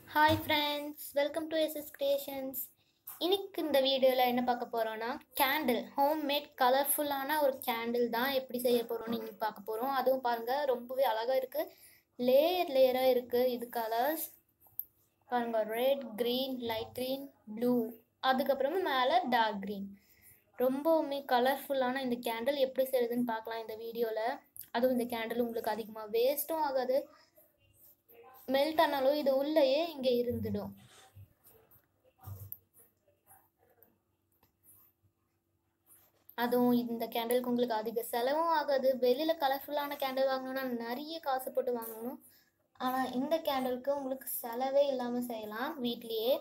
hi friends welcome to SS Creations இன்னைக்கு இந்த வீடியோவில் என்ன பார்க்க போகிறோன்னா கேண்டில் ஹோம் மேட் கலர்ஃபுல்லான ஒரு கேண்டில் தான் எப்படி செய்ய போகிறோம்னு இன்னைக்கு பார்க்க போகிறோம் அதுவும் பாருங்கள் ரொம்பவே அழகாக இருக்குது லேயர் லேயராக இருக்குது இது கலர்ஸ் பாருங்கள் red green light green blue அதுக்கப்புறமா மேலே டார்க் க்ரீன் ரொம்பவுமே கலர்ஃபுல்லான இந்த கேண்டில் எப்படி செய்யுதுன்னு பார்க்கலாம் இந்த வீடியோவில் அதுவும் இந்த கேண்டில் உங்களுக்கு அதிகமாக வேஸ்ட்டும் ஆகாது மெல்ட் ஆனாலும் இது உள்ளேயே இங்கே இருந்துடும் அதுவும் இந்த கேண்டிலுக்கு உங்களுக்கு அதிக செலவும் ஆகாது வெளியில் கலர்ஃபுல்லான கேண்டில் வாங்கணும்னா நிறைய காசு போட்டு வாங்கணும் ஆனால் இந்த கேண்டிலுக்கு உங்களுக்கு செலவே இல்லாமல் செய்யலாம் வீட்லேயே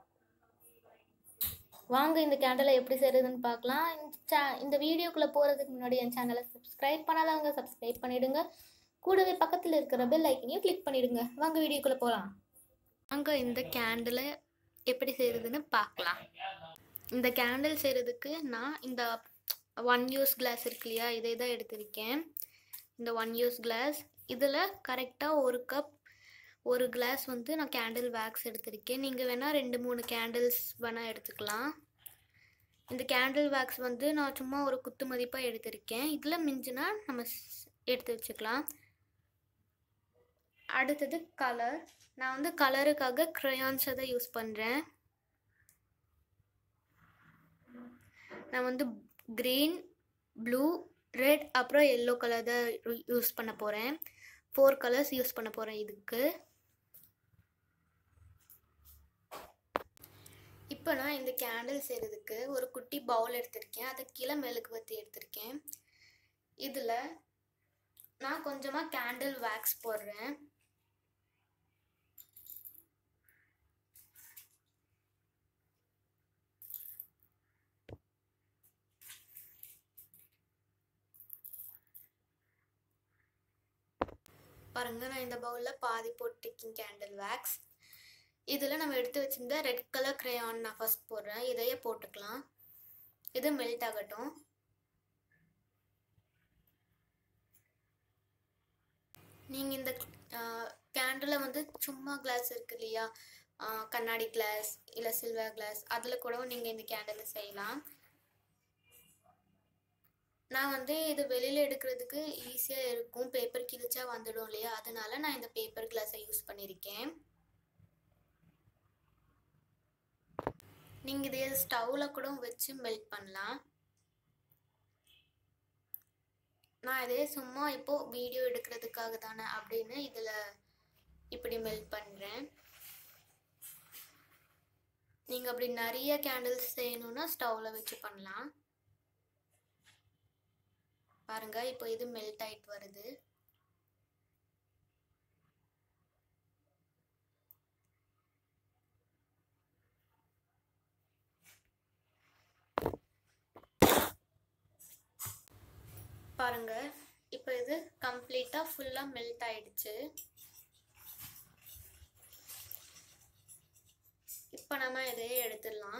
வாங்க இந்த கேண்டலை எப்படி செய்கிறதுன்னு பார்க்கலாம் இந்த சே இந்த வீடியோக்குள்ளே போகிறதுக்கு முன்னாடி என் சேனலை சப்ஸ்கிரைப் பண்ணாதவங்க சப்ஸ்கிரைப் பண்ணிவிடுங்க கூடவே பக்கத்தில் இருக்கிற பெல் ஐக்கனையும் கிளிக் பண்ணிடுங்க வாங்க வீடியோக்குள்ளே போகலாம் அங்கே இந்த கேண்டிலை எப்படி செய்கிறதுன்னு பார்க்கலாம் இந்த கேண்டில் செய்கிறதுக்கு நான் இந்த ஒன் யூஸ் கிளாஸ் இருக்கு இல்லையா இதை தான் எடுத்திருக்கேன் இந்த ஒன் யூஸ் கிளாஸ் இதில் கரெக்டாக ஒரு கப் ஒரு கிளாஸ் வந்து நான் கேண்டில் வேக்ஸ் எடுத்திருக்கேன் நீங்கள் வேணால் ரெண்டு மூணு கேண்டில்ஸ் வேணால் எடுத்துக்கலாம் இந்த கேண்டில் வேக்ஸ் வந்து நான் சும்மா ஒரு குத்து மதிப்பாக எடுத்திருக்கேன் இதில் மிஞ்சினா நம்ம ஸ்- எடுத்து வச்சுக்கலாம் அடுத்தது கலர் நான் வந்து கலருக்காக க்ரையான்ஸை தான் யூஸ் பண்ணுறேன் நான் வந்து க்ரீன் ப்ளூ ரெட் அப்புறம் எல்லோ கலர் தான் யூஸ் பண்ண போகிறேன் ஃபோர் கலர்ஸ் யூஸ் பண்ண போகிறேன் இதுக்கு இப்போ நான் இந்த கேண்டில் செய்கிறதுக்கு ஒரு குட்டி பவுல் எடுத்திருக்கேன் அதை கீழே மெழுகுவத்தி எடுத்திருக்கேன் இதில் நான் கொஞ்சமாக கேண்டில் வேக்ஸ் போடுறேன் பாருங்க நான் இந்த பவுலில் பாதி போட்டிருக்கேன் கேண்டில் வேக்ஸ் இதில் நம்ம எடுத்து வச்சிருந்த ரெட் கலர் க்ரேயான் நான் ஃபர்ஸ்ட் போடுறேன் இதையே போட்டுக்கலாம் இது மெல்ட் ஆகட்டும் நீங்கள் இந்த கேண்டில் வந்து சும்மா கிளாஸ் இருக்கு இல்லையா ஆஹ் கண்ணாடி கிளாஸ் இல்லை சில்வர் கிளாஸ் அதில் கூட நீங்கள் இந்த கேண்டில் செய்யலாம் நான் வந்து இது வெளியில் எடுக்கிறதுக்கு ஈஸியாக இருக்கும் பேப்பர் கிழிச்சா வந்துடும் இல்லையா அதனால நான் இந்த பேப்பர் கிளாஸை யூஸ் பண்ணியிருக்கேன் நீங்கள் இதை ஸ்டவ்வில் கூட வச்சு மெல்ட் பண்ணலாம் நான் இதே சும்மா இப்போ வீடியோ எடுக்கிறதுக்காக தானே அப்படின்னு இதில் இப்படி மெல்ட் பண்ணுறேன் நீங்கள் அப்படி நிறைய கேண்டில்ஸ் செய்யணும்னா ஸ்டவ்வில் வச்சு பண்ணலாம் பாருங்க இப்போ இது மெல்ட் ஆயிட்டு வருது பாருங்க இப்போ இது கம்ப்ளீட்டாக ஃபுல்லாக மெல்ட் ஆயிடுச்சு இப்போ நம்ம இதையே எடுத்துடலாம்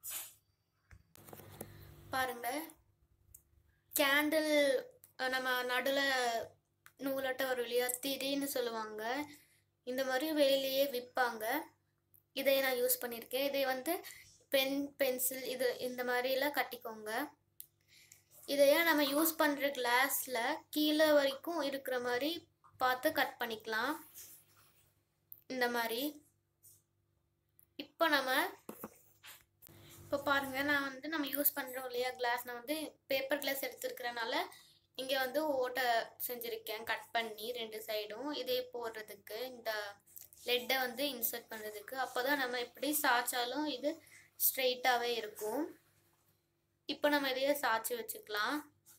பாருங்க கேண்டில் நம்ம நடுவில் நூலாட்ட வரும் இல்லையா திரின்னு சொல்லுவாங்க இந்த மாதிரி வெளியிலேயே விற்பாங்க இதை நான் யூஸ் பண்ணியிருக்கேன் இதை வந்து பென் பென்சில் இது இந்த மாதிரிலாம் கட்டிக்கோங்க இதையே நம்ம யூஸ் பண்ணுற கிளாஸில் கீழே வரைக்கும் இருக்கிற மாதிரி பார்த்து கட் பண்ணிக்கலாம் இந்த மாதிரி இப்போ நம்ம இப்போ பாருங்க நான் வந்து நம்ம யூஸ் பண்ணுறோம் இல்லையா கிளாஸ் நான் வந்து பேப்பர் கிளாஸ் எடுத்துருக்கிறனால இங்கே வந்து ஓட்டை செஞ்சுருக்கேன் கட் பண்ணி ரெண்டு சைடும் இதே போடுறதுக்கு இந்த லெட்டை வந்து இன்சர்ட் பண்ணுறதுக்கு அப்போ தான் நம்ம எப்படி சாய்ச்சாலும் இது ஸ்ட்ரெயிட்டாகவே இருக்கும் இப்போ நம்ம இதையே சாய்ச்சி வச்சுக்கலாம்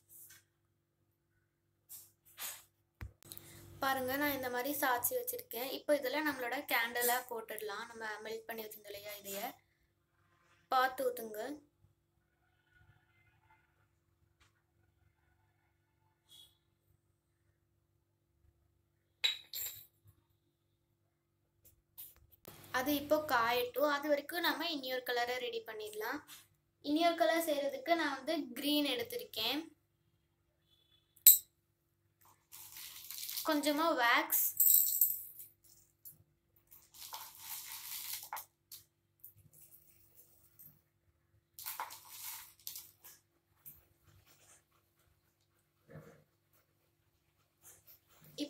பாருங்க நான் இந்த மாதிரி சாய்ச்சி வச்சுருக்கேன் இப்போ இதில் நம்மளோட கேண்டலாக போட்டுடலாம் நம்ம மெல்ட் பண்ணி வச்சிருந்தோம் இல்லையா இதைய பார்த்து ஊற்றுங்க அது இப்போ காயட்டும் அது வரைக்கும் நம்ம இன்னொரு கலரை ரெடி பண்ணிடலாம் இன்னொரு கலர் செய்கிறதுக்கு நான் வந்து க்ரீன் எடுத்திருக்கேன் கொஞ்சமாக வேக்ஸ்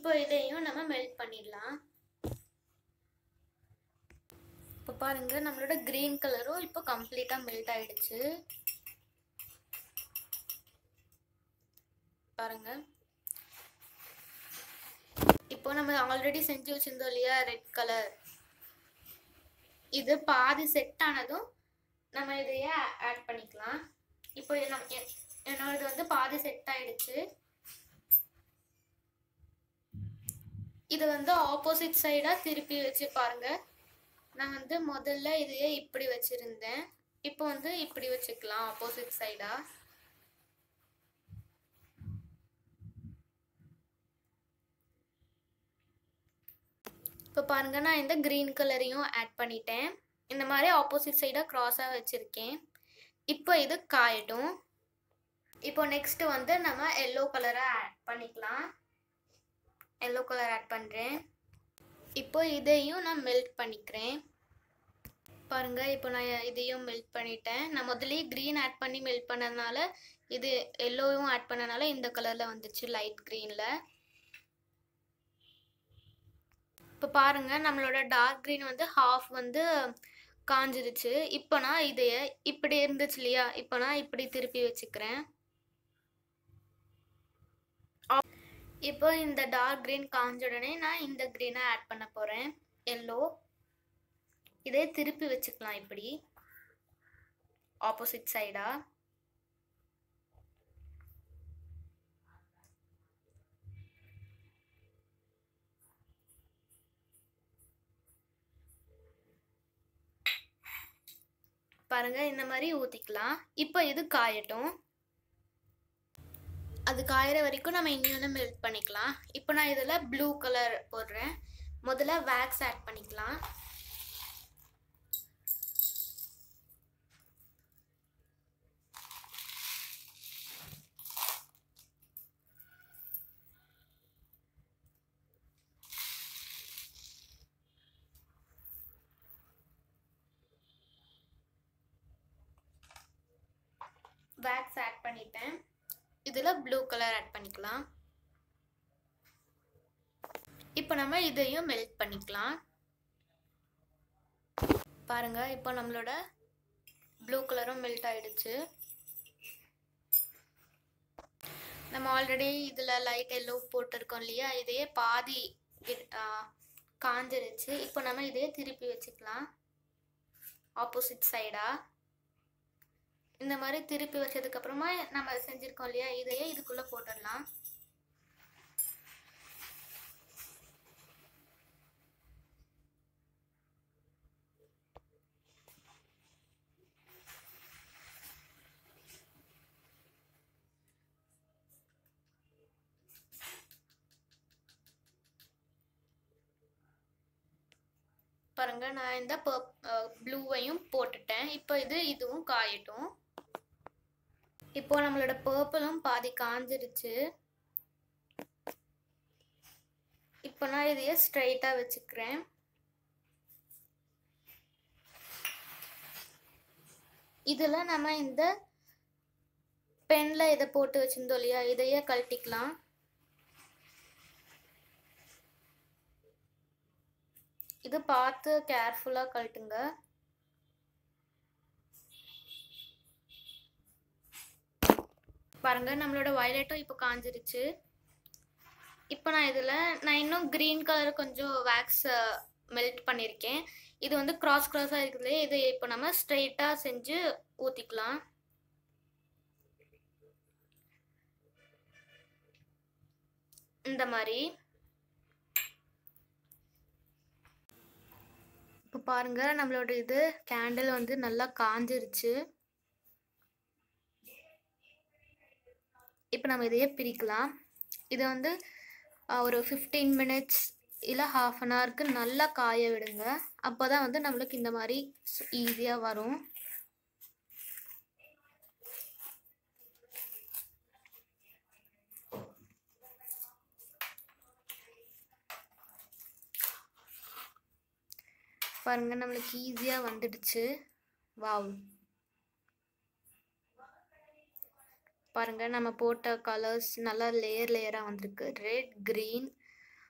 இப்போ இதையும் நம்ம மெல்ட் பண்ணிடலாம் இப்போ பாருங்க நம்மளோட கிரீன் கலரும் இப்போ கம்ப்ளீட்டாக மெல்ட் ஆயிடுச்சு பாருங்க இப்போ நம்ம ஆல்ரெடி செஞ்சு வச்சிருந்தோம் இல்லையா ரெட் கலர் இது பாதி செட் ஆனதும் நம்ம இதையே ஆட் பண்ணிக்கலாம் இப்போ நம்ம எ- என்னோடது வந்து பாதி செட் ஆயிடுச்சு இது வந்து ஆப்போசிட் சைடாக திருப்பி வச்சு பாருங்க நான் வந்து முதல்ல இதையே இப்படி வச்சிருந்தேன் இப்போ வந்து இப்படி வச்சுக்கலாம் ஆப்போசிட் சைடா இப்போ பாருங்க நான் இந்த க்ரீன் கலரையும் ஆட் பண்ணிட்டேன் இந்த மாதிரி ஆப்போசிட் சைடாக க்ராஸாக வச்சுருக்கேன் இப்போ இது காயட்டும் இப்போ நெக்ஸ்ட் வந்து நம்ம எல்லோ கலரை ஆட் பண்ணிக்கலாம் எல்லோ கலர் ஆட் பண்ணுறேன் இப்போ இதையும் நான் மெல்ட் பண்ணிக்கிறேன் பாருங்க இப்போ நான் இதையும் மெல்ட் பண்ணிட்டேன் நான் முதல்லயே க்ரீன் ஆட் பண்ணி மெல்ட் பண்ணதுனால இது எல்லோவும் ஆட் பண்ணனால இந்த கலரில் வந்துச்சு லைட் க்ரீனில் இப்போ பாருங்க நம்மளோட டார்க் க்ரீன் வந்து ஹாஃப் வந்து காஞ்சிருச்சு இப்போ நான் இதைய இப்படி இருந்துச்சு இல்லையா இப்போ நான் இப்படி திருப்பி வச்சுக்கிறேன் இப்போ இந்த டார்க் க்ரீன் காஞ்ச உடனே நான் இந்த க்ரீனை ஆட் பண்ண போகிறேன் எல்லோ இதே திருப்பி வச்சுக்கலாம் இப்படி ஆப்போசிட் சைடா பாருங்க இந்த மாதிரி ஊற்றிக்கலாம் இப்போ இது காயட்டும் அது காயிற வரைக்கும் நம்ம இன்னொன்று மெல்ட் பண்ணிக்கலாம் இப்போ நான் இதில் ப்ளூ கலர் போடுறேன் முதல்ல வேக்ஸ் ஆட் பண்ணிக்கலாம் வேக்ஸ் ஆட் பண்ணிட்டேன் இதில் ப்ளூ கலர் ஆட் பண்ணிக்கலாம் இப்போ நம்ம இதையும் மெல்ட் பண்ணிக்கலாம் பாருங்க இப்போ நம்மளோட ப்ளூ கலரும் மெல்ட் ஆயிடுச்சு நம்ம ஆல்ரெடி இதில் லைட் எல்லோ போட்டிருக்கோம் இல்லையா இதையே பாதி கி- ஆ, காஞ்சிருச்சு இப்போ நம்ம இதையே திருப்பி வச்சுக்கலாம் ஆப்போசிட் சைடா இந்த மாதிரி திருப்பி வச்சதுக்கு அப்புறமா நம்ம செஞ்சிருக்கோம் இல்லையா இதையே இதுக்குள்ள போட்டுடலாம் பாருங்க நான் இந்த ப்ளூவையும் போட்டுட்டேன் இப்போ இது இதுவும் காயட்டும் இப்போ நம்மளோட பர்பிளும் பாதி காஞ்சிருச்சு இப்போ நான் இதையே ஸ்ட்ரைட்டாக வச்சுக்கிறேன் இதில் நம்ம இந்த பெனில் இதை போட்டு வச்சிருந்தோம் இல்லையா இதையே கழட்டிக்கலாம் இது பார்த்து கேர்ஃபுல்லாக கழட்டுங்க பாருங்க நம்மளோட வயலட்டும் இப்போ காஞ்சிருச்சு இப்போ நான் இதில் நான் இன்னும் க்ரீன் கலர் கொஞ்சம் வேக்ஸ் மெல்ட் பண்ணியிருக்கேன் இது வந்து கிராஸ் கிராஸாக இருக்குது இதை இப்போ நம்ம ஸ்ட்ரெயிட்டாக செஞ்சு ஊற்றிக்கலாம் இந்த மாதிரி இப்போ பாருங்க நம்மளோட இது கேண்டில் வந்து நல்லா காஞ்சிருச்சு இப்போ நம்ம இதையே பிரிக்கலாம் இது வந்து அஹ், ஒரு ஃபிஃப்டீன் மினிட்ஸ் இல்லை ஹாஃப் அன் ஹவருக்கு நல்லா காய விடுங்க அப்போ தான் வந்து நம்மளுக்கு இந்த மாதிரி ஈஸியாக வரும் பாருங்க நம்மளுக்கு ஈஸியாக வந்துடுச்சு வாவ் பாருங்க நம்ம போட்ட கலர்ஸ் நல்லா லேயர் லேயராக வந்திருக்கு ரெட் க்ரீன்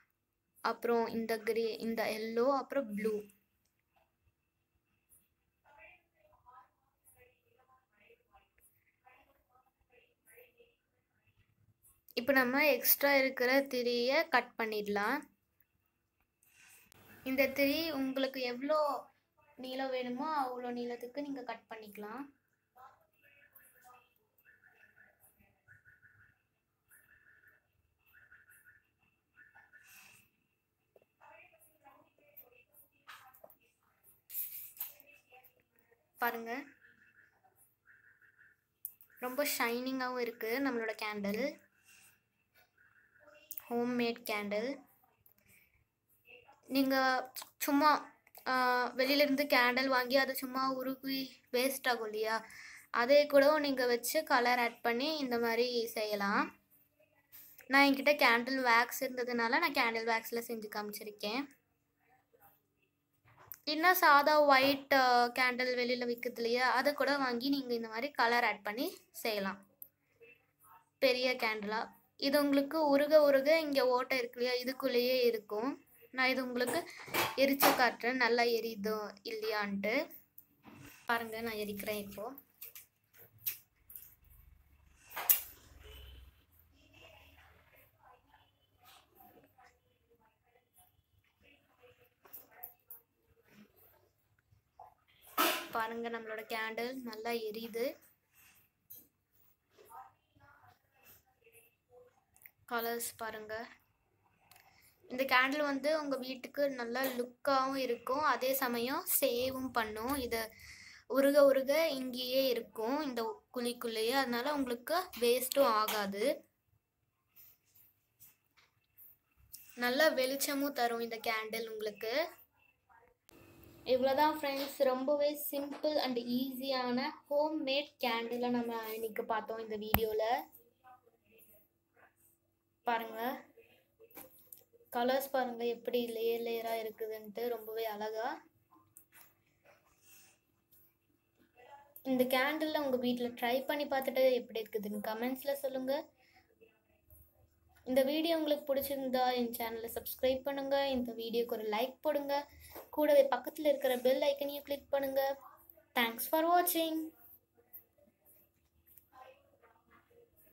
அப்புறம் இந்த கிரே இந்த எல்லோ அப்புறம் ப்ளூ இப்போ நம்ம எக்ஸ்ட்ரா இருக்கிற திரியை கட் பண்ணிடலாம் இந்த திரி உங்களுக்கு எவ்வளோ நீளம் வேணுமோ அவ்வளோ நீளத்துக்கு நீங்கள் கட் பண்ணிக்கலாம் பாருங்க ரொம்ப ஷைனிங்காகவும் இருக்குது நம்மளோட கேண்டில் ஹோம்மேட் கேண்டில் நீங்கள் சும்மா வெளியிலேருந்து கேண்டில் வாங்கி அதை சும்மா உருகி வேஸ்ட் ஆகும் இல்லையா அதே கூட நீங்கள் வச்சு கலர் ஆட் பண்ணி இந்த மாதிரி செய்யலாம் நான் என்கிட்ட கேண்டில் வேக்ஸ் இருந்ததுனால நான் கேண்டில் வேக்ஸில் செஞ்சு காமிச்சிருக்கேன் இன்னும் சாதா ஒயிட் கேண்டில் வெளியில் விற்குது இல்லையா அதை கூட வாங்கி நீங்கள் இந்த மாதிரி கலர் ஆட் பண்ணி செய்யலாம் பெரிய கேண்டிலாக இது உங்களுக்கு உருக உருக இங்கே ஓட்டை இருக்கு இல்லையா இதுக்குள்ளேயே இருக்கும் நான் இது உங்களுக்கு எரிச்சு காட்டுறேன் நல்லா எரியுதோ இல்லையான்ட்டு பாருங்க நான் எரிக்கிறேன் இப்போ பாருங்க நம்மளோட கேண்டில் நல்லா எரியுது கலர்ஸ் பாருங்க இந்த கேண்டில் வந்து உங்கள் வீட்டுக்கு நல்லா லுக்காகவும் இருக்கும் அதே சமயம் சேவும் பண்ணும் இது உருக உருக இங்கேயே இருக்கும் இந்த குழிக்குள்ளேயே அதனால உங்களுக்கு வேஸ்ட்டும் ஆகாது நல்லா வெளிச்சமும் தரும் இந்த கேண்டில் உங்களுக்கு இவ்வளோதான் ஃப்ரெண்ட்ஸ் ரொம்பவே சிம்பிள் அண்ட் ஈஸியான ஹோம் மேட் கேண்டிலை நம்ம இன்னைக்கு பார்த்தோம் இந்த வீடியோவில் பாருங்க கலர்ஸ் பாருங்க எப்படி லேயர் லேயராக இருக்குதுன்ட்டு ரொம்பவே அழகா இந்த கேண்டில் உங்கள் வீட்டில் ட்ரை பண்ணி பார்த்துட்டு எப்படி இருக்குதுன்னு கமெண்ட்ஸில் சொல்லுங்கள் இந்த வீடியோ உங்களுக்கு பிடிச்சிருந்தா என் சேனலை சப்ஸ்கிரைப் பண்ணுங்கள் இந்த வீடியோக்கு ஒரு லைக் போடுங்க கூடவே பக்கத்தில் இருக்கிற பெல் ஐக்கனையும் கிளிக் பண்ணுங்கள் தேங்க்ஸ் ஃபார் வாட்சிங்